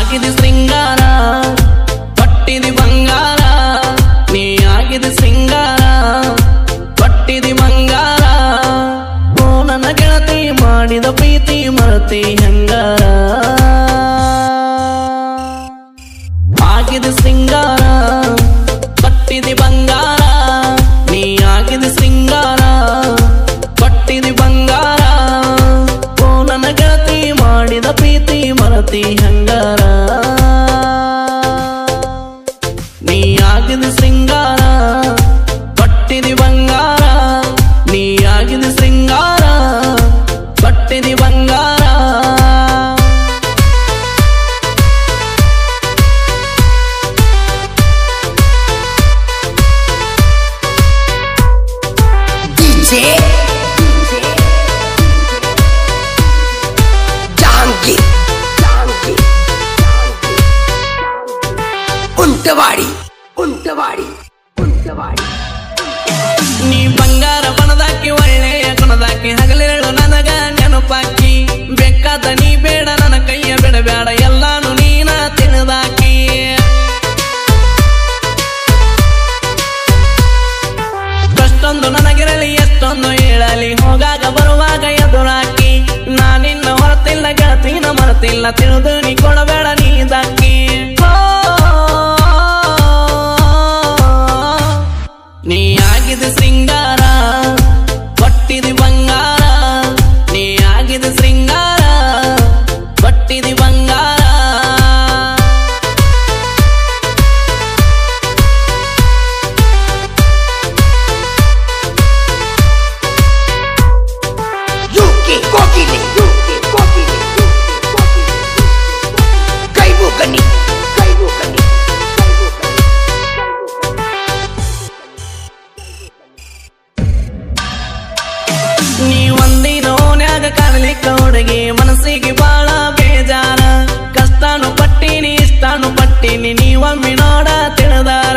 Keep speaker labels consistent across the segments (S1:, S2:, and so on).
S1: ಆಗಿದೆ ಶೃಂಗಾರ ಪಟ್ಟಿದಿ ಬಂಗಾರ ನೀ ಆಗಿದೆ ಶೃಂಗಾರ ಪಟ್ಟಿದಿ ಬಂಗಾರ ಓ ನನ್ನ ಗೆಳತಿ ಮಾಡಿದ ಪ್ರೀತಿ ಮರತಿ ಹೆಂಗಾರ ಆಗಿದೆ ಶೃಂಗಾರ ಪಟ್ಟಿದಿ ಬಂಗಾರ ನೀ ಆಗಿದೆ ಶೃಂಗಾರ ಪಟ್ಟಿದಿ ಬಂಗಾರ ಓ ನನ್ನ ಗೆಳತಿ ಮಾಡಿದ ಪ್ರೀತಿ ಮರತಿ ಹಂಗಾರ ನೀ ಆಗಿದೆ ಶೃಂಗಾರ ಪಟ್ಟಿದಿ ಬಂಗಾರ ನೀ ಆಗಿದೆ ಶೃಂಗಾರ ಪಟ್ಟಿದಿ ಬಂಗಾರ
S2: DJ Jangir ಉಂಟವಾಡಿ ಉಂಟವಾಡಿ ಉಂಟವಾಡಿ
S1: ನೀ ಬಂಗಾರ ಬಣದಾಕಿ ಒಳ್ಳೆಯ ಗುಣದಾಕಿ ಹಗಲಿರಳು ನನಗ ನೆನಪಾಕಿ ಬೇಕಾದ ನೀ ಬೇಡ ನನ್ನ ಕೈಯ ಬಿಡಬೇಡ ಎಲ್ಲಾನು ನೀನ ತಿಳಿದಾಕಿ ಕಷ್ಟೊಂದು ನನಗಿರಲಿ ಎಷ್ಟೊಂದು ಹೇಳಲಿ ಹೋಗಾಗ ಬರುವಾಗ ಎದುರಾಕಿ ನಾನಿನ್ನ ಹೊರತಿಲ್ಲ ಗೆಳತಿನ ಮರತಿಲ್ಲ ತಿಳಿದು ನೀ ಕೊಡಬೇಡ ನೀ ದಾಕಿ ನೀ ಆಗಿದೆ ಶೃಂಗಾರ ಪಟ್ಟಿದಿ ಬಂಗಾರ ನೀ ಆಗಿದೆ ಶೃಂಗಾರ ಪಟ್ಟಿದಿ ಬಂಗಾರ
S2: ಯುಕೆ ಕೋಕಿಲೆ ಯುಕೆ ಕೋಕಿಲೆ ಕೈಬುಗನಿ ಕೈಬುಗನಿ
S1: ನೀ ಒಂದಿನ ಓನ್ಯಾಗ ಕಾಣಲಿಕ್ಕ ಹುಡುಗಿ ಮನಸ್ಸಿಗೆ ಬಾಳ ಬೇಜಾರ ಕಷ್ಟನು ಪಟ್ಟಿನಿ ಇಷ್ಟನು ಪಟ್ಟಿನಿ ನೀವೊಮ್ಮೆ ನೋಡ ತಿಳಿದಾರ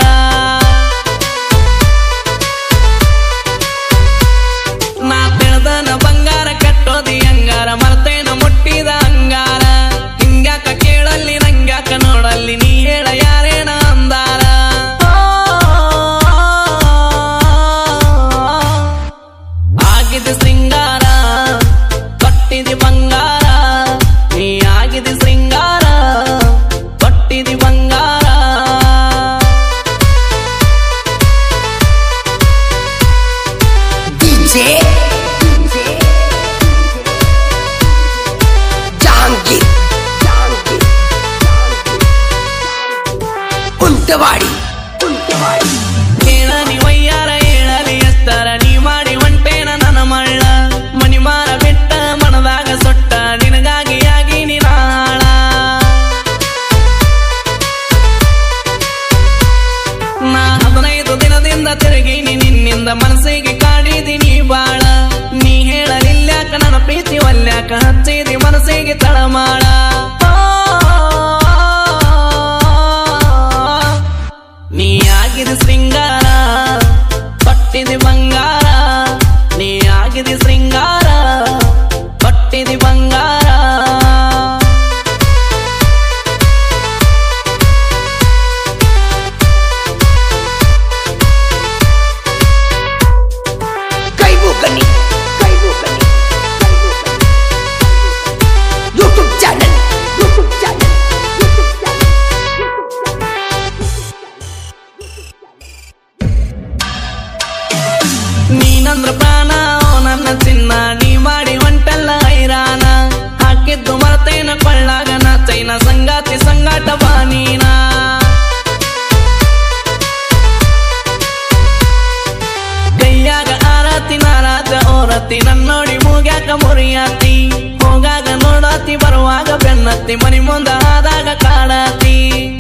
S1: ನಾ ತಿಳಿದನ ಬಂಗಾರ ಕಟ್ಟೋದಿ ಅಂಗಾರ ಮರ್ತೇನ ಮುಟ್ಟಿದ ಅಂಗಾರ ಹಿಂಗ್ಯಾಕ ಕೇಳಲ್ಲಿ ನಂಗ್ಯಾಕ ನೋಡಲ್ಲಿ ನೀ ಹೇಳ ಯಾರೇನ ಅಂದಾರ ಆಗಿದೆ ಶೃಂಗಾರ ಪಟ್ಟಿದಿ ಬಂಗಾರ ನೀ ಆಗಿದೆ ಶೃಂಗಾರ ಪಟ್ಟಿದಿ ಬಂಗಾರ
S2: DJ ಜಹಾಂಗೀರ್ ಉಂಟವಾಡಿ ಉಂಟವಾಡಿ
S1: ಕೇಳನಿ ವಯ್ಯಾರ ಹೇಳಲಿ ಎಸ್ತರ ನೀ ಮಾಡಿ ಹೊಂಟೇನ ನನ್ನ ಮಳ್ಳ ಮಣಿಮಾರ ಬೆಟ್ಟ ಮನದಾಗ ಸೊಟ್ಟ ನಿನಗಾಗಿ ಆಗಿ ನಿನಾಳ ನಾ ಹದಿನೈದು ದಿನದಿಂದ ತಿರುಗಿನಿ ನಿನ್ನಿಂದ ಮನಸ್ಸಿಗೆ ಕಾಡಿದಿನಿ ಬಾಳ ನೀ ಹೇಳಲಿಲ್ಯಾಕ ನನ್ನ ಪ್ರೀತಿ ವಲ್ಯಾಕ ಹಚ್ಚಿದಿ ಮನಸ್ಸಿಗೆ ತಳಮಾಳ ನೀ ಆಗಿದೆ ಶೃಂಗಾರ ಪಟ್ಟಿದಿ ಬಂಗಾರ ನೀ ಆಗಿದೆ ಶೃಂಗಾರ ಪಟ್ಟಿದಿ ಬಂಗಾರ
S2: ಕೈಬುಗನಿ ಕೈಬುಗನಿ YouTube channel YouTube channel YouTube channel
S1: ನೀನಂದ್ರ ಪ್ರಾಣ ಓ ನನ್ನ ಚಿನ್ನ ನೀ ಮಾಡಿ ಹೊಂಟಲ್ಲ ಹೈರಾಣ ಹಾಕಿದ್ದು ಮರ್ತೇನ ಕೊಳ್ಳಾಗ ನಾಚೈನ ಸಂಗಾತಿ ಸಂಗಾಟ ಬಾನೀನ ಕೈಯಾಗ ಆರತಿ ನಾರಾಜ ಓರತಿ ನನ್ನೋಡಿ ಮೂಗ್ಯಾಕ ಮುರಿಯಾತಿ ಹೋಗಾಗ ನೋಡಾತಿ ಬರುವಾಗ ಬೆನ್ನತ್ತಿ ಮನಿ ಮುಂದ ಆದಾಗ ಕಾಡಾತಿ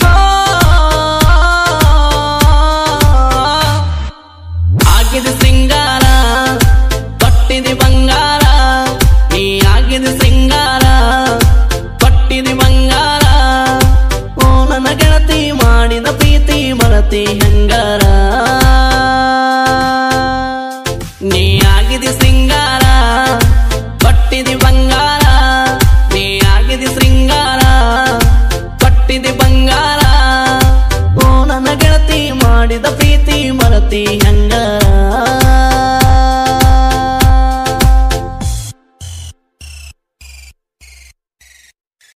S1: ಆಗಿದೆ ಶೃಂಗಾರ ಪಟ್ಟಿದಿ ಬಂಗಾರ ನೀ ಆಗಿದೆ ಶೃಂಗಾರ ಪಟ್ಟಿದಿ ಬಂಗಾರ ಓ ನನ್ನ ಗೆಳತಿ ಮಾಡಿದ ಪ್ರೀತಿ ಮರತಿ ಹೆಂಗಾರ ನೀ ಆಗಿದೆ ಶೃಂಗಾರ ಪಟ್ಟಿದಿ ಬಂಗಾರ ನೀ ಆಗಿದೆ ಶೃಂಗಾರ ಪಟ್ಟಿ ಮಾಡಿದ ಪ್ರೀತಿ ಮರತಿ ಹೆಂಗ